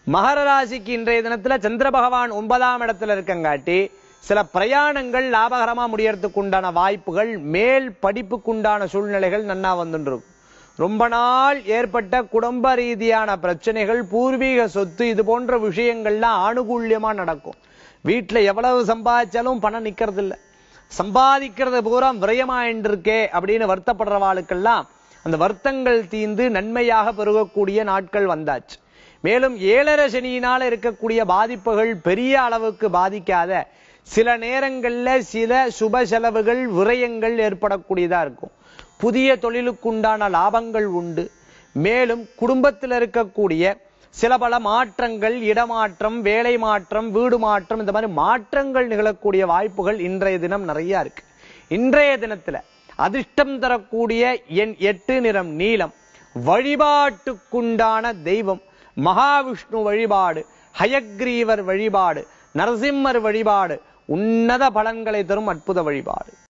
மகர ராசிக்கு இன்றைய தினத்துல சந்திர பகவான் ஒன்பதாம் இடத்துல இருக்கங்காட்டி சில பிரயாணங்கள் லாபகரமா முடியறதுக்கு உண்டான வாய்ப்புகள் மேல் படிப்புக்குண்டான சூழ்நிலைகள் நன்னா வந்துட்டு இருக்கும் ரொம்ப நாள் ஏற்பட்ட குடும்ப ரீதியான பிரச்சனைகள் பூர்வீக சொத்து இது போன்ற விஷயங்கள்லாம் ஆணுகூல்யமா நடக்கும் வீட்டுல எவ்வளவு சம்பாதிச்சாலும் பணம் நிக்கிறது இல்ல சம்பாதிக்கிறது பூரா விரயமாயிட்டு இருக்கே அப்படின்னு வருத்தப்படுறவாளுக்கெல்லாம் அந்த வருத்தங்கள் தீந்து நன்மையாக பெருகக்கூடிய நாட்கள் வந்தாச்சு மேலும் ஏழரை சனியினால இருக்கக்கூடிய பாதிப்புகள் பெரிய அளவுக்கு பாதிக்காத சில நேரங்கள்ல சில சுப செலவுகள் விரயங்கள் ஏற்படக்கூடியதா இருக்கும் புதிய தொழிலுக்குண்டான லாபங்கள் உண்டு மேலும் குடும்பத்தில் இருக்கக்கூடிய சில பல மாற்றங்கள் இடமாற்றம் வேலை மாற்றம் வீடு மாற்றம் இந்த மாதிரி மாற்றங்கள் நிகழக்கூடிய வாய்ப்புகள் இன்றைய தினம் நிறைய இருக்கு இன்றைய தினத்துல அதிர்ஷ்டம் தரக்கூடிய எண் எட்டு நிறம் நீலம் வழிபாட்டுக்குண்டான தெய்வம் மகாவிஷ்ணு வழிபாடு ஹயக்ரீவர் வழிபாடு நரசிம்மர் வழிபாடு உன்னத பலன்களை தரும் அற்புத வழிபாடு